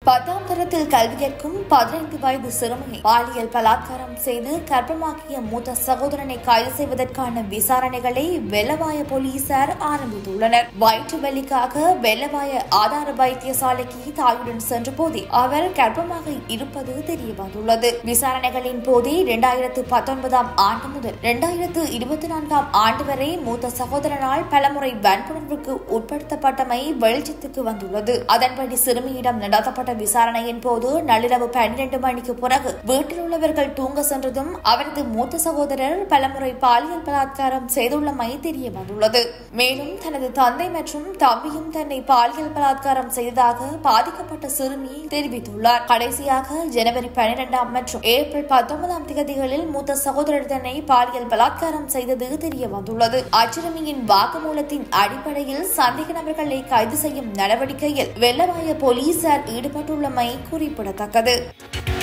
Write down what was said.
பத்தாம் தரத்தில் கல்வி கற்கும் பதினைந்து வயது சிறுமியை பாலியல் பலாத்காரம் செய்து கர்ப்பமாக்கிய மூத்த சகோதரனை கைது செய்வதற்கான விசாரணைகளை வெள்ளவாய போலீசார் ஆரம்பித்துள்ளனர் வயிற்று வலிக்காக வெள்ளவாய ஆதார வைத்தியசாலைக்கு தாயுடன் சென்ற போதே அவர் கர்ப்பமாக இருப்பது தெரிய வந்துள்ளது விசாரணைகளின் போதே இரண்டாயிரத்து பத்தொன்பதாம் ஆண்டு முதல் இரண்டாயிரத்து இருபத்தி நான்காம் ஆண்டு வரை மூத்த சகோதரனால் பலமுறை வன்புணர்வுக்கு உட்படுத்தப்பட்டமை வெளிச்சத்துக்கு வந்துள்ளது அதன்படி சிறுமியிடம் நடத்தப்பட்ட விசாரணையின் போது நள்ளிரவு பன்னிரண்டு மணிக்கு பிறகு வீட்டில் உள்ளவர்கள் தூங்க சென்றதும் அவரது மூத்த சகோதரர் பலமுறை பாலியல் பலாத்காரம் செய்துள்ளமை தெரிய வந்துள்ளது மேலும் தனது தந்தை மற்றும் தம்பியும் தன்னை பாலியல் பலாத்காரம் செய்ததாக பாதிக்கப்பட்ட சிறுமி தெரிவித்துள்ளார் கடைசியாக ஜனவரி பனிரெண்டாம் மற்றும் ஏப்ரல் பத்தொன்பதாம் தேதிகளில் மூத்த சகோதரர் தன்னை பாலியல் பலாத்காரம் செய்தது தெரிய வந்துள்ளது அச்சிறுமியின் வாக்குமூலத்தின் அடிப்படையில் சந்தேக நபர்களை கைது செய்யும் நடவடிக்கையில் வெள்ளவாய போலீசார் ஈடுபட்டுள்ளமை குறிப்பிடத்தக்கது